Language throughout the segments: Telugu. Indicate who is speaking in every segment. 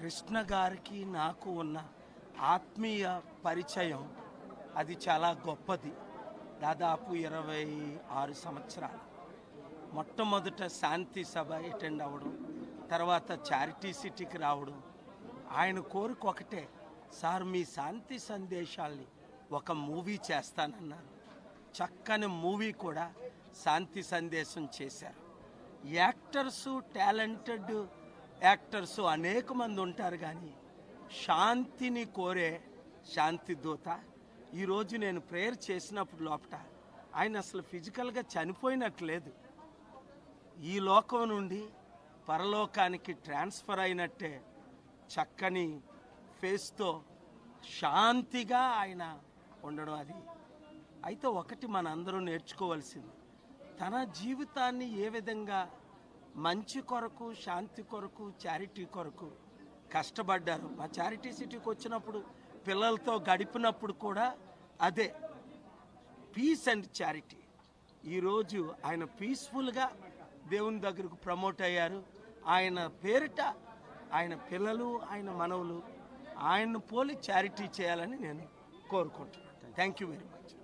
Speaker 1: కృష్ణ గారికి నాకు ఉన్న ఆత్మీయ పరిచయం అది చాలా గొప్పది దాదాపు ఇరవై ఆరు సంవత్సరాలు మొట్టమొదట శాంతి సభ అటెండ్ అవ్వడం తర్వాత చారిటీ సిటీకి రావడం ఆయన కోరిక ఒకటే సార్ మీ శాంతి సందేశాల్ని ఒక మూవీ చేస్తానన్నారు చక్కని మూవీ కూడా శాంతి సందేశం చేశారు యాక్టర్సు టాలెంటెడ్ యాక్టర్సు అనేక మంది ఉంటారు కానీ శాంతిని కోరే శాంతి దూత ఈరోజు నేను ప్రేయర్ చేసినప్పుడు లోపట ఆయన అసలు ఫిజికల్గా చనిపోయినట్లేదు ఈ లోకం నుండి పరలోకానికి ట్రాన్స్ఫర్ అయినట్టే చక్కని ఫేస్తో శాంతిగా ఆయన ఉండడం అది అయితే ఒకటి మన అందరూ నేర్చుకోవాల్సింది తన జీవితాన్ని ఏ విధంగా మంచి కొరకు శాంతి కొరకు చారిటీ కొరకు కష్టపడ్డారు మా చారిటీ సిటీకి వచ్చినప్పుడు పిల్లలతో గడిపినప్పుడు కూడా అదే పీస్ అండ్ చారిటీ ఈరోజు ఆయన పీస్ఫుల్గా దేవుని దగ్గరకు ప్రమోట్ అయ్యారు ఆయన పేరిట ఆయన పిల్లలు ఆయన మనవులు ఆయన్ను పోలి చారిటీ చేయాలని నేను కోరుకుంటున్నాను thank you very much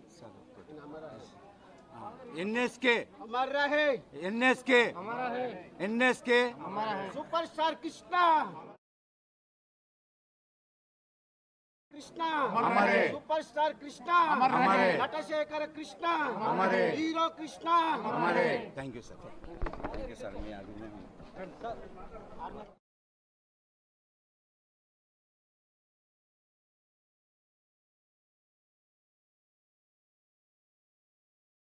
Speaker 2: NSK
Speaker 3: अमर रहे
Speaker 2: ఎన్ఎస్కే
Speaker 3: हमारा है
Speaker 2: ఎన్ఎస్కే
Speaker 3: हमारा है सुपरस्टार कृष्णा कृष्णा
Speaker 2: हमारे।
Speaker 3: सुपरस्टार कृष्णा
Speaker 2: हमारे।
Speaker 3: नटशेखर कृष्णा
Speaker 2: हमारे।
Speaker 3: हीरो कृष्णा
Speaker 2: हमारे thank you sir thank you sir మీ అభిమానం